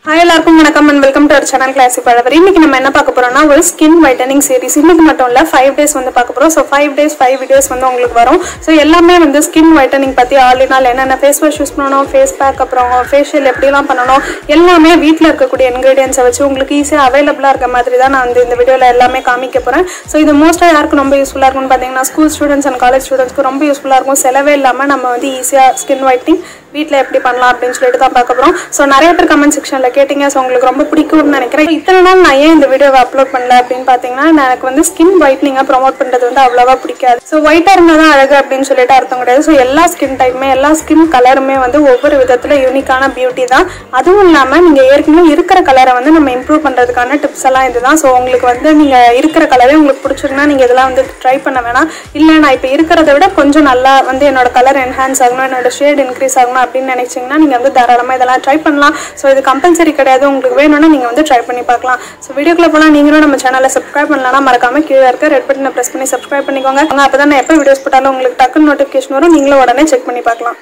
hi எல்லாருக்கும் வணக்கம் and welcome to our channel classy flavour இன்னைக்கு நம்ம என்ன பார்க்க போறோம்னா ஒரு ஸ்கின் வைட்டனிங் சீரிஸ் இன்னைக்கு மட்டும் இல்ல ஃபைவ் டேஸ் வந்து பார்க்க போறோம் so five days five videos வந்து உங்களுக்கு வரும் ஸோ எல்லாமே வந்து ஸ்கின் வைட்டனிங் பத்தி ஆல் இன் ஆல் என்னென்ன ஃபேஸ் வாஷ் யூஸ் பண்ணணும் ஃபேஸ் பேக் அப்புறம் ஃபேஷியல் எப்படிலாம் பண்ணணும் எல்லாமே வீட்டில் இருக்கக்கூடிய இன்கிரீடியன்ஸை வச்சு உங்களுக்கு ஈஸியாக அவைலபிளாக இருக்க மாதிரி தான் நான் வந்து இந்த வீடியோவில் எல்லாமே காமிக்க போறேன் ஸோ இது மோஸ்ட்டாக யாருக்கு ரொம்ப யூஸ்ஃபுல்லாக இருக்கும்னு பார்த்தீங்கன்னா ஸ்கூல் ஸ்டூடெண்ட்ஸ் அண்ட் காலேஜ் ஸ்டூடெண்ட்ஸ்க்கு ரொம்ப யூஸ்ஃபுல்லாக இருக்கும் செலவே இல்லாமல் நம்ம வந்து ஈஸியாக ஸ்கின் வைட்டிங் வீட்டில் எப்படி பண்ணலாம் அப்படின்னு சொல்லிட்டு தான் பார்க்க போகிறோம் ஸோ நிறைய பேர் கமெண்ட் செக்ஷனில் கேட்டிங்க ஸோ உங்களுக்கு ரொம்ப பிடிக்கும்னு நினைக்கிறேன் இத்தனை நாள் நான் ஏன் இந்த வீடியோவை அப்லோட் பண்ணல அப்படின்னு பார்த்தீங்கன்னா நான் எனக்கு வந்து ஸ்கின் ஒயிட்னிங்காக ப்ரோமோட் பண்ணுறது வந்து அவ்வளோவா பிடிக்காது ஸோ ஒயிட்டாக இருந்தால் தான் அழகு அப்படின்னு சொல்லிட்டு அர்த்தம் கிடையாது ஸோ எல்லா ஸ்கின் டைப்புமே எல்லா ஸ்கின் கலருமே வந்து ஒவ்வொரு விதத்தில் யூனிக்கான பியூட்டி தான் அதுவும் இல்லாமல் நீங்கள் ஏற்கனவே இருக்கிற கலரை வந்து நம்ம இம்ப்ரூவ் பண்ணுறதுக்கான டிப்ஸ் எல்லாம் இதுதான் ஸோ உங்களுக்கு வந்து நீங்கள் இருக்கிற கலரே உங்களுக்கு பிடிச்சிருந்தா நீங்கள் இதெல்லாம் வந்து ட்ரை பண்ண வேணாம் இல்லை நான் இப்போ இருக்கிறத விட கொஞ்சம் நல்லா வந்து என்னோட கலர் என்ஹான்ஸ் ஆகணும் என்னோட ஷேட் இன்க்ரீஸ் ஆகணும் அப்படின்னு நினைச்சீங்கன்னா நீங்கள் வந்து தாராளமாக இதெல்லாம் ட்ரை பண்ணலாம் ஸோ இது கம்பல்சரி கிடையாது உங்களுக்கு வேணும்னா நீங்கள் வந்து ட்ரை பண்ணி பார்க்கலாம் ஸோ வீடியோக்குள்ள போனால் நீங்களும் நம்ம சேனலை சப்ஸ்கிரைப் பண்ணலாம் மறக்காம கீழே இருக்க ரெட் பட்டனை ப்ரெஸ் பண்ணி சப்ஸ்கிரைப் பண்ணிக்கோங்க அப்போ தான் நான் எப்போ வீடியோஸ் போட்டாலும் உங்களுக்கு டக்குன்னு நோட்டிஃபிகேஷன் வரும் நீங்களும் உடனே செக் பண்ணி பார்க்கலாம்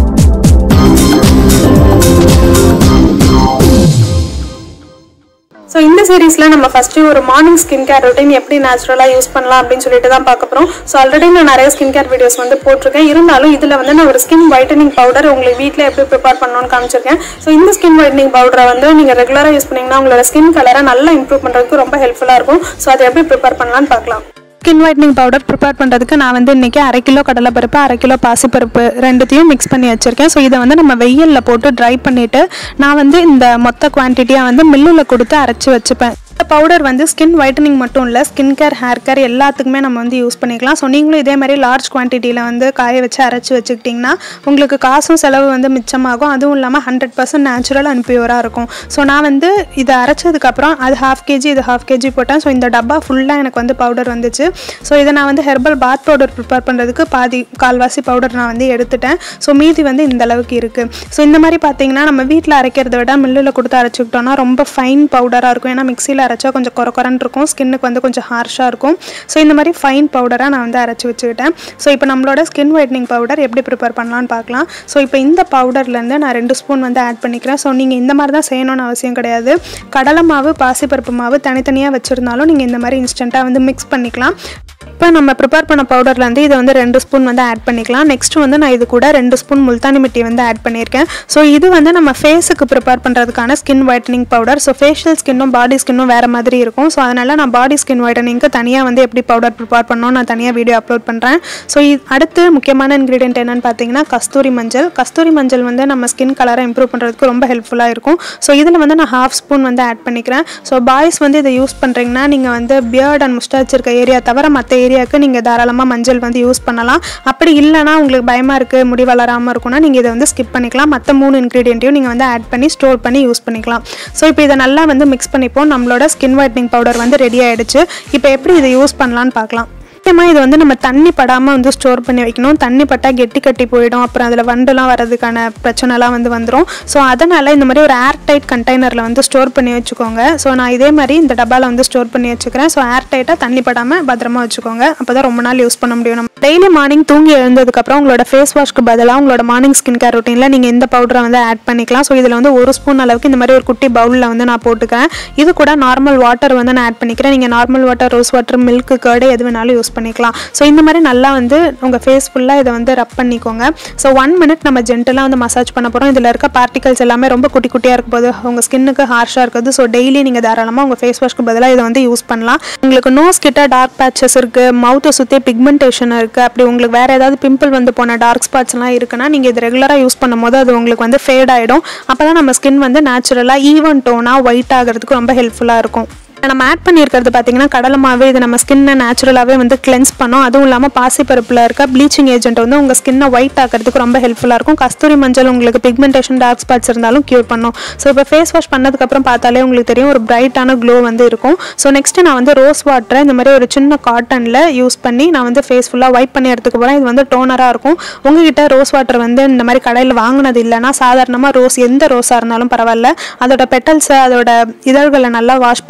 ஸோ இந்த சீரீஸில் நம்ம ஃபஸ்ட்டு ஒரு மார்னிங் ஸ்கின் கேர் ரொட்டீன் எப்படி நேச்சுரலாக யூஸ் பண்ணலாம் அப்படின்னு சொல்லிட்டு தான் பார்க்க போகிறோம் ஸோ ஆல்ரெடி நான் நிறைய ஸ்கின் கேர் வீடியோஸ் வந்து போட்டிருக்கேன் இருந்தாலும் இதில் வந்து நான் ஒரு ஸ்கின் ஒயிட்டனிங் பவுடர் உங்களுக்கு வீட்டில் எப்படி ப்ரிப்பேர் பண்ணணும்னு காமிச்சிருக்கேன் ஸோ இந்த ஸ்கின் ஒயிட்டனிங் பவுடரை வந்து நீங்கள் ரெகுலராக யூஸ் பண்ணீங்கன்னா உங்களோட ஸ்கின் கலரை நல்லா இம்ப்ரூவ் பண்ணுறதுக்கு ரொம்ப ஹெல்ப்ஃபுல்லாக இருக்கும் ஸோ அதை எப்படி ப்ரிப்பேர் பண்ணலாம்னு பார்க்கலாம் ஸ்கின் ஒயிட்னிங் பவுடர் ப்ரிப்பேர் பண்ணுறதுக்கு நான் வந்து இன்றைக்கி அரை கிலோ கடலைப்பருப்பு அரை கிலோ பாசிப்பருப்பு ரெண்டுத்தையும் மிக்ஸ் பண்ணி வச்சுருக்கேன் ஸோ இதை வந்து நம்ம வெயிலில் போட்டு ட்ரை பண்ணிவிட்டு நான் வந்து இந்த மொத்த குவான்டிட்டியாக வந்து மில்லில் கொடுத்து அரைச்சி வச்சுப்பேன் இந்த பவுடர் வந்து ஸ்கின் ஒயிட்டனிங் மட்டும் இல்லை ஸ்கின் கேர் ஹேர் கேர் எல்லாத்துக்குமே நம்ம வந்து யூஸ் பண்ணிக்கலாம் ஸோ நீங்களும் இதே மாதிரி லார்ஜ் குவான்டிட்டியில் வந்து காய வச்சு அரைச்சி வச்சுக்கிட்டிங்கன்னா உங்களுக்கு காசும் செலவு வந்து மிச்சமாகும் அதுவும் இல்லாமல் ஹண்ட்ரட் பர்சன்ட் நேச்சுரல் அண்ட் பியூராக இருக்கும் ஸோ நான் வந்து இதை அரைச்சதுக்கப்புறம் அது ஹாஃப் கேஜி இது ஹாஃப் கேஜி போட்டேன் ஸோ இந்த டப்பா ஃபுல்லாக எனக்கு வந்து பவுடர் வந்துச்சு ஸோ இதை நான் வந்து ஹெர்பல் பாத் பவுடர் ப்ரிப்பேர் பண்ணுறதுக்கு பாதி கால்வாசி பவுடர் நான் வந்து எடுத்துட்டேன் ஸோ மீதி வந்து இந்த அளவுக்கு இருக்குது ஸோ இந்த மாதிரி பார்த்தீங்கன்னா நம்ம வீட்டில் அரைக்கிறத விட மில்லில் கொடுத்து அரைச்சிக்கிட்டோம்னா ரொம்ப ஃபைன் பவுடராக இருக்கும் ஏன்னா மிக்சியில் அரைச்சா கொஞ்சம் குறை குறைன்னு இருக்கும் ஸ்கின்னுக்கு வந்து கொஞ்சம் ஹார்ஷாக இருக்கும் ஸோ இந்த மாதிரி ஃபைன் பவுடராக நான் வந்து அரைச்சி வச்சுக்கிட்டேன் ஸோ இப்போ நம்மளோட ஸ்கின் ஒயிட்னிங் பவுடர் எப்படி ப்ரிப்பேர் பண்ணலான்னு பார்க்கலாம் ஸோ இப்போ இந்த பவுடர்லேருந்து நான் ரெண்டு ஸ்பூன் வந்து ஆட் பண்ணிக்கிறேன் ஸோ நீங்கள் இந்த மாதிரி தான் செய்யணும்னு அவசியம் கிடையாது கடலை மாவு பாசிப்பருப்பு மாவு தனித்தனியாக வச்சுருந்தாலும் நீங்கள் இந்த மாதிரி இன்ஸ்டண்ட்டாக வந்து மிக்ஸ் பண்ணிக்கலாம் இப்போ நம்ம ப்ரிப்பேர் பண்ண பவுடர்லேருந்து இதை வந்து ரெண்டு ஸ்பூன் வந்து ஆட் பண்ணிக்கலாம் நெக்ஸ்ட் வந்து நான் இது கூட ரெண்டு ஸ்பூன் முல்தானி மிட்டி வந்து ஆட் பண்ணியிருக்கேன் ஸோ இது வந்து நம்ம ஃபேஸுக்கு ப்ரிப்பேர் பண்ணுறதுக்கான skin whitening powder so facial ஸ்கின்னும் பாடி ஸ்கின்னும் வேறு மாதிரி இருக்கும் ஸோ அதனால் நான் பாடி ஸ்கின் ஒயிட்டனிங்க்கு தனியாக வந்து எப்படி பவுடர் ப்ரிப்பேர் பண்ணணும் நான் தனியாக வீடியோ அப்லோட் பண்ணுறேன் ஸோ அடுத்து முக்கியமான இன்க்ரீடியன்ட் என்னென்னு பார்த்தீங்கன்னா கஸ்தூரி மஞ்சள் கஸ்தூரி மஞ்சள் வந்து நம்ம ஸ்கின் கலரை இம்ப்ரூவ் பண்ணுறதுக்கு ரொம்ப ஹெல்ப்ஃபுல்லாக இருக்கும் ஸோ இதில் வந்து நான் ஹாஃப் ஸ்பூன் வந்து ஆட் பண்ணிக்கிறேன் ஸோ பாய்ஸ் வந்து இதை யூஸ் பண்ணுறீங்கன்னா நீங்கள் வந்து பியர்ட் அண்ட் முஸ்டாச் இருக்க ஏரியா தவிர மற்ற ஏரியாவுக்கு நீங்கள் தாராளமாக மஞ்சள் வந்து யூஸ் பண்ணலாம் அப்படி இல்லைனா உங்களுக்கு பயமாக இருக்குது முடி வளராமல் இருக்கும்னா நீங்கள் இதை வந்து ஸ்கிப் பண்ணிக்கலாம் மற்ற மூணு இன்க்ரீடியண்ட்டையும் நீங்கள் வந்து ஆட் பண்ணி ஸ்டோர் பண்ணி யூஸ் பண்ணிக்கலாம் ஸோ இப்போ இதை நல்லா வந்து மிக்ஸ் பண்ணிப்போம் நம்மளோட ஸ்கின் ஒயிட்னிங் பவுடர் வந்து ரெடி ஆகிடுச்சு இப்போ எப்படி இதை யூஸ் பண்ணலான்னு பார்க்கலாம் முக்கியமாக இது வந்து நம்ம தண்ணி படாமல் வந்து ஸ்டோர் பண்ணி வைக்கணும் தண்ணி பட்டால் கெட்டி கட்டி போயிடும் அப்புறம் அதில் வண்டுலாம் வரதுக்கான பிரச்சனைலாம் வந்து வந்துடும் ஸோ அதனால் இந்த மாதிரி ஒரு ஏர் டைட் கண்டெய்னரில் வந்து ஸ்டோர் பண்ணி வச்சுக்கோங்க ஸோ நான் இதே மாதிரி இந்த டப்பாவில் வந்து ஸ்டோர் பண்ணி வச்சுக்கிறேன் ஸோ ஏர் டைட்டாக தண்ணி படாமல் பத்திரமா வச்சுக்கோங்க அப்போ தான் ரொம்ப நாள் யூஸ் பண்ண முடியும் நம்ம டெய்லி மார்னிங் தூங்கி எழுந்ததுக்கப்புறம் உங்களோட ஃபேஸ் வாஷ்க்கு பதிலாக உங்களோட மார்னிங் ஸ்கின் கேர் ரொட்டீனில் நீங்கள் இந்த பவுடரை வந்து ஆட் பண்ணிக்கலாம் ஸோ இதில் வந்து ஒரு ஸ்பூன் அளவுக்கு இந்த மாதிரி ஒரு குட்டி பவுலில் வந்து நான் போட்டுக்கிறேன் இது கூட நார்மல் வாட்டர் வந்து நான் ஆட் பண்ணிக்கிறேன் நீங்கள் normal water rose water milk curd எது வேணாலும் யூஸ் பண்ணிக்கலாம் ஸோ இந்த மாதிரி நல்லா வந்து உங்கள் ஃபேஸ் ஃபுல்லாக இதை வந்து ரப் பண்ணிக்கோங்க ஸோ ஒன் மினிட் நம்ம ஜென்டலாக வந்து மசாஜ் பண்ண போகிறோம் இதில் இருக்க பார்ட்டிகல்ஸ் எல்லாமே ரொம்ப குட்டி குட்டியாக இருக்கும் போது உங்கள் ஸ்கின்னுக்கு ஹார்ஷாக இருக்குது ஸோ டெய்லி நீங்கள் தாராளமாக உங்கள் ஃபேஸ் வாஷ்க்கு பதிலாக இதை வந்து யூஸ் பண்ணலாம் உங்களுக்கு நோஸ் கிட்ட டார்க் பேச்சஸ் இருக்குது மவுத்தை சுற்றி பிக்மெண்டேஷன் இருக்குது அப்படி உங்களுக்கு வேறு ஏதாவது பிம்பிள் வந்து போன டார்க் ஸ்பாட்ஸ்லாம் இருக்குன்னா நீங்கள் இது ரெகுலராக யூஸ் பண்ணும்போது அது உங்களுக்கு வந்து ஃபேட் ஆகிடும் அப்போ தான் நம்ம ஸ்கின் வந்து நேச்சுரலாக ஈவன் டோனாக ஒயிட் ஆகிறதுக்கு ரொம்ப ஹெல்ப்ஃபுல்லாக இருக்கும் நம்ம ஆட் பண்ணியிருக்கிறது பார்த்தீங்கன்னா கடலை மாவு இது நம்ம ஸ்கின்னை நேச்சுரலாகவே வந்து கிளென்ஸ் பண்ணோம் அதுவும் இல்லாமல் பாசிப்பருப்பில் இருக்க ப்ளீச்சிங் ஏஜென்ட் வந்து உங்கள் ஸ்கின்னை ஒயிட் ஆக்கிறதுக்கு ரொம்ப ஹெல்ப்ஃபுல்லாக இருக்கும் கஸ்தூரி மஞ்சள் உங்களுக்கு பிக்மெண்டேஷன் டார்க் ஸ்பாட்ஸ் இருந்தாலும் க்யூர் பண்ணும் ஸோ இப்போ ஃபேஸ் வாஷ் பண்ணதுக்கப்புறம் பார்த்தாலே உங்களுக்கு தெரியும் ஒரு பிரைட்டான க்ளோ வந்து இருக்கும் ஸோ நெக்ஸ்ட்டு நான் வந்து ரோஸ் வாட்டரை இந்த மாதிரி ஒரு சின்ன காட்டனில் யூஸ் பண்ணி நான் வந்து ஃபேஸ் ஃபுல்லாக ஒயிட் பண்ணி எடுத்துக்க போகிறேன் இது வந்து டோனராக இருக்கும் உங்ககிட்ட ரோஸ் வாட்டர் வந்து இந்த மாதிரி கடையில் வாங்கினது இல்லைன்னா சாதாரணமாக ரோஸ் எந்த ரோஸாக இருந்தாலும் பரவாயில்ல அதோட பெட்டல்ஸை அதோட இதழ்களை நல்லா வாஷ் பண்ணிவிட்டு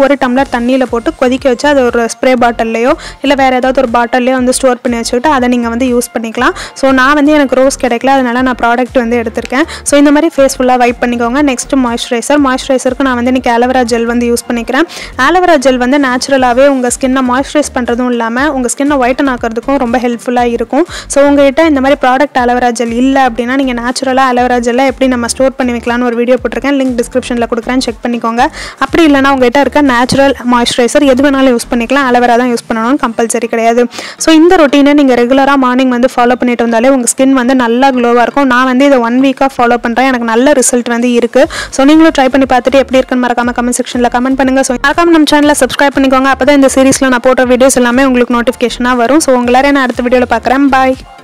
ஒரு டம்ளர் தண்ணியில் போட்டு கொதிக்க வச்சு அது ஒரு ஸ்ப்ரே பாட்டில்லையோ இல்லை வேறு ஏதாவது ஒரு பாட்டில்லையோ வந்து ஸ்டோர் பண்ணி வச்சுக்கிட்டு அதை நீங்கள் வந்து யூஸ் பண்ணிக்கலாம் ஸோ நான் வந்து எனக்கு ரோஸ் கிடைக்கல அதனால நான் ப்ராடக்ட் வந்து எடுத்திருக்கேன் ஸோ இந்த மாதிரி ஃபேஸ் ஃபுல்லாக வைப் பண்ணிக்கோங்க நெக்ஸ்ட் மாய்ஸ்சரைசர் மாய்ஸ்சரைசருக்கு நான் வந்து இன்றைக்கி ஆலோவேரா ஜெல் வந்து யூஸ் பண்ணிக்கிறேன் ஆலோவேரா ஜெல் வந்து நேச்சுரலாகவே உங்கள் ஸ்கின்னை மாய்ஸ்சரைஸ் பண்ணுறதும் இல்லாமல் உங்கள் ஸ்கின்னை ஒயிட்டன் ஆக்கிறதுக்கும் ரொம்ப ஹெல்ப்ஃபுல்லாக இருக்கும் ஸோ உங்ககிட்ட இந்த மாதிரி ப்ராடக்ட் ஆலோவேரா ஜெல் இல்லை அப்படின்னா நீங்கள் நேச்சுரலாக ஆலோவேரா ஜெல்லை எப்படி நம்ம ஸ்டோர் பண்ணி வைக்கலாம்னு ஒரு வீடியோ போட்டிருக்கேன் லிங்க் டிஸ்கிரிப்ஷனில் கொடுக்குறேன் செக் பண்ணிக்கோங்க அப்படி இல்லைனா உங்ககிட்ட இருக்க நேச்சுரல் மாய்ஸ்சரைசர் எது வேணாலும் யூஸ் பண்ணிக்கலாம் ஆலோவேரா தான் யூஸ் பண்ணணும்னு கம்பல்சரி கிடையாது ஸோ இந்த ரொட்டீனை நீங்கள் ரெகுலராக மார்னிங் வந்து ஃபாலோ பண்ணிட்டு வந்தாலே உங்கள் ஸ்கின் வந்து நல்லா க்ளோவாக இருக்கும் நான் வந்து இதை ஒன் வீக்காக ஃபாலோ பண்ணுறேன் எனக்கு நல்ல ரிசல்ட் வந்து இருக்குது ஸோ நீங்களும் ட்ரை பண்ணி பார்த்துட்டு எப்படி இருக்குன்னு மறக்காம கமெண்ட் செக்ஷனில் கமெண்ட் பண்ணுங்கள் ஸோ மறக்காம நம்ம சேனலில் சப்ஸ்கிரைப் பண்ணிக்கோங்க அப்போ தான் இந்த சீரிஸில் நான் போட்ட வீடியோஸ் எல்லாமே உங்களுக்கு நோட்டிஃபிகேஷனாக வரும் ஸோ உங்களார நான் அடுத்த வீடியோவில் பார்க்குறேன் பாய்